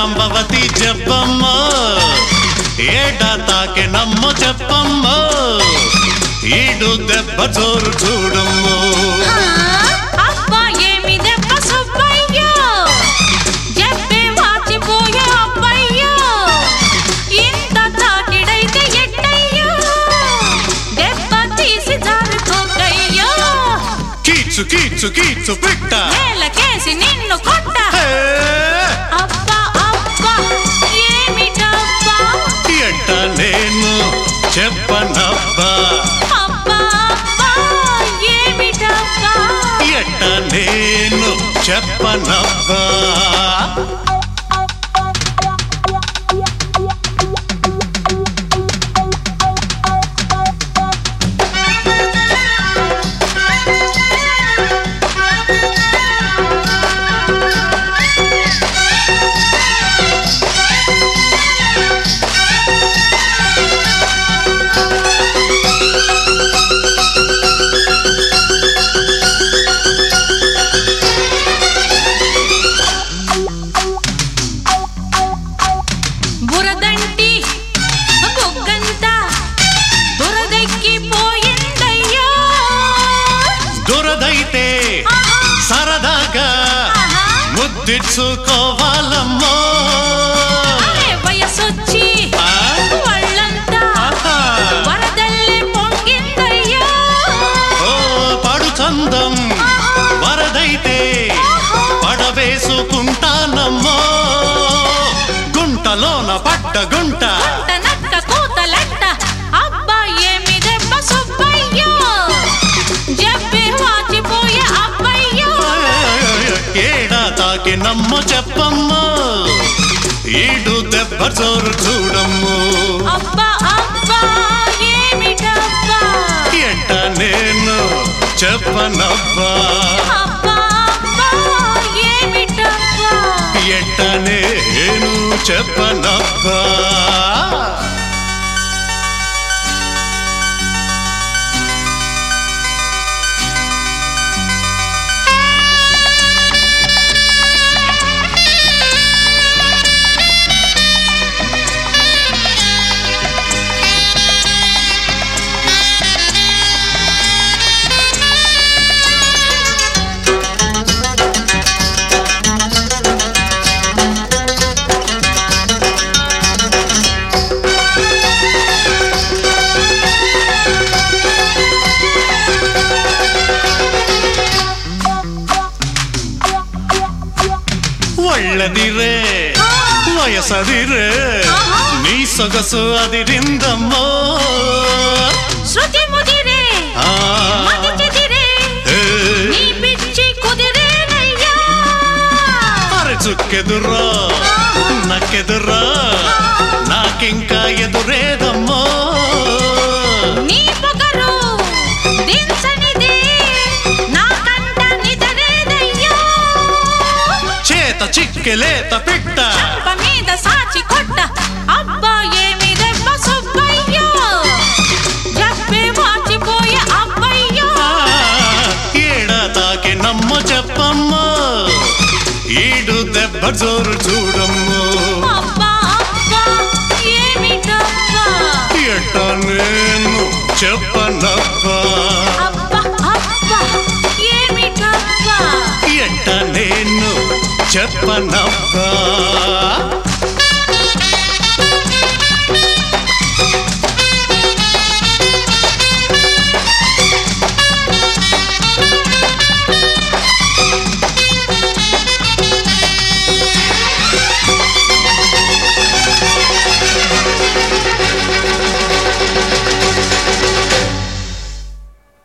జాంబవతి చెప్పమ్మ ఏడ తాకే నమ్మ చెప్పమ్మ ఈడు దెబ్బ జోరు చూడమ్మ ఆ, అబ్బా ఏమి దెబ్బ సుబ్బయ్యో చెప్పే వాచిపోయే అబ్బయ్యో ఇంత తాకిడైతే ఎట్టయ్యో దెబ్బ తీసి జారుకోకయ్యో కీచు కీచు కీచు పిట్ట నేలకేసి నిన్ను కొట్ట హే! అబ్బా అబ్బా ఏమిటబ్బా ఎట్ట నేను చెప్పనబ్బా అబ్బా అబ్బా ఏమిటబ్బా ఎట్ట నేను చెప్పనబ్బా బురదంటి బుగ్గంతా దురదెక్కిపోయిందయ్యో దురదైతే ఆహా, సరదాగా ఆహా. ముద్దిచ్చుకోవాలమ్మో అరే వయసొచ్చి ఆ? వాళ్ళంతా ఆహా. వరదల్లే పొంగిందయ్యో ఓ పడు చందం వరదైతే పడవేసుకుంటానమ్మో గుంటలోన పట్ట గుంట గుంట నక్క కూతలెట్ట అబ్బా ఏమి దెబ్బ సుబ్బయ్యో చెప్పి వాచిపోయే అబ్బయ్యో ఏడా తాకి నమ్మ చెప్పమ్మో ఈడు దెబ్బ జోరు చూడమ్ము అబ్బా అబ్బా ఏమిటబ్బా ఎట్ట నేను చెప్పనబ్బా అబ్బా అబ్బా ఏమిటబ్బా ఎట్ట నేను చెప్పనబ్బా ಒಳ್ಳದಿರೇ ವಯಸ್ಸದಿರೇ ಆಹಾ. ನೀ ಸೊಗಸು ಅದಿರಿಂದಮ್ಮೋ శృతి ముదిరే ఆ, మతి చెదిరే ఏ, నీ పిచ్చి కుదిరేనయ్యా అరె చుక్కెదురా నక్కెదురా నాకింకా ఎదురేదమ్మో నీ పొగరు దించనిదే నా కంట నిదరేదయ్యా చేత చిక్కెలేత పిట్ట చంప మీద సాచి కొట్ట అబ్బా ఏమి దెబ్బ సుబ్బయ్యో చెప్పే వాచిపోయే అబ్బయ్యో ఆ, ఏడా తాకి నమ్మ చెప్పమ్మో ఈడు దెబ్బ జోరు చూడమ్మో అబ్బా అబ్బా ఏమిటబ్బా ఎట్ట నేను చెప్పనబ్బా అబ్బా అబ్బా ఏమిటబ్బా ఎట్ట నేను చెప్పనబ్బా